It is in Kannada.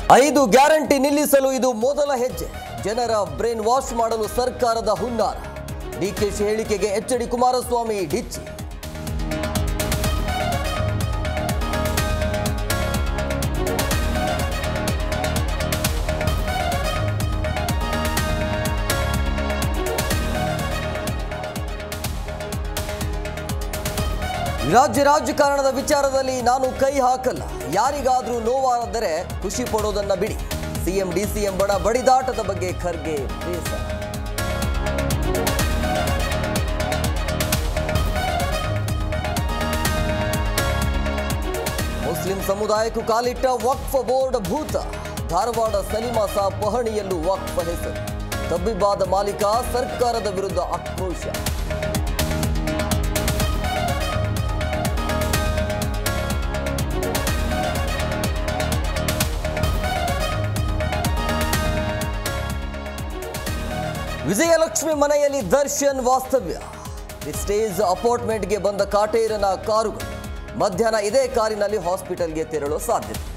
ಐದು ಗ್ಯಾರಂಟಿ ನಿಲ್ಲಿಸಲು ಇದು ಮೊದಲ ಹೆಜ್ಜೆ ಜನರ ಬ್ರೇನ್ ವಾಶ್ ಮಾಡಲು ಸರ್ಕಾರದ ಹುನ್ನಾರ ಡಿಕೆಶಿ ಹೇಳಿಕೆಗೆ ಎಚ್ ಡಿ ಕುಮಾರಸ್ವಾಮಿ ಡಿಚ್ಚಿ ರಾಜ್ಯ ರಾಜಕಾರಣದ ವಿಚಾರದಲ್ಲಿ ನಾನು ಕೈ ಹಾಕಲ್ಲ ಯಾರಿಗಾದ್ರೂ ನೋವಾದರೆ ಖುಷಿ ಪಡೋದನ್ನ ಬಿಡಿ ಸಿಎಂ ಡಿಸಿಎಂ ಬಣ ಬಡಿದಾಟದ ಬಗ್ಗೆ ಖರ್ಗೆ ಬೇಸರ ಮುಸ್ಲಿಂ ಸಮುದಾಯಕ್ಕೂ ಕಾಲಿಟ್ಟ ವಕ್ಫ್ ಬೋರ್ಡ್ ಭೂತ ಧಾರವಾಡ ಸಲಿಮಾ ಸಾ ಪಹಣಿಯಲ್ಲೂ ವಕ್ಫ್ ಹೆಸರು ತಬ್ಬಿಬ್ಬಾದ ಮಾಲೀಕ ಸರ್ಕಾರದ ವಿರುದ್ಧ ಆಕ್ರೋಶ ವಿಜಯಲಕ್ಷ್ಮಿ ಮನೆಯಲ್ಲಿ ದರ್ಶನ್ ವಾಸ್ತವ್ಯ ಸ್ಟೇಜ್ ಅಪಾರ್ಟ್ಮೆಂಟ್ಗೆ ಬಂದ ಕಾಟೇರನ ಕಾರುಗಳು ಮಧ್ಯಾಹ್ನ ಇದೇ ಕಾರಿನಲ್ಲಿ ಹಾಸ್ಪಿಟಲ್ಗೆ ತೆರಳೋ ಸಾಧ್ಯತೆ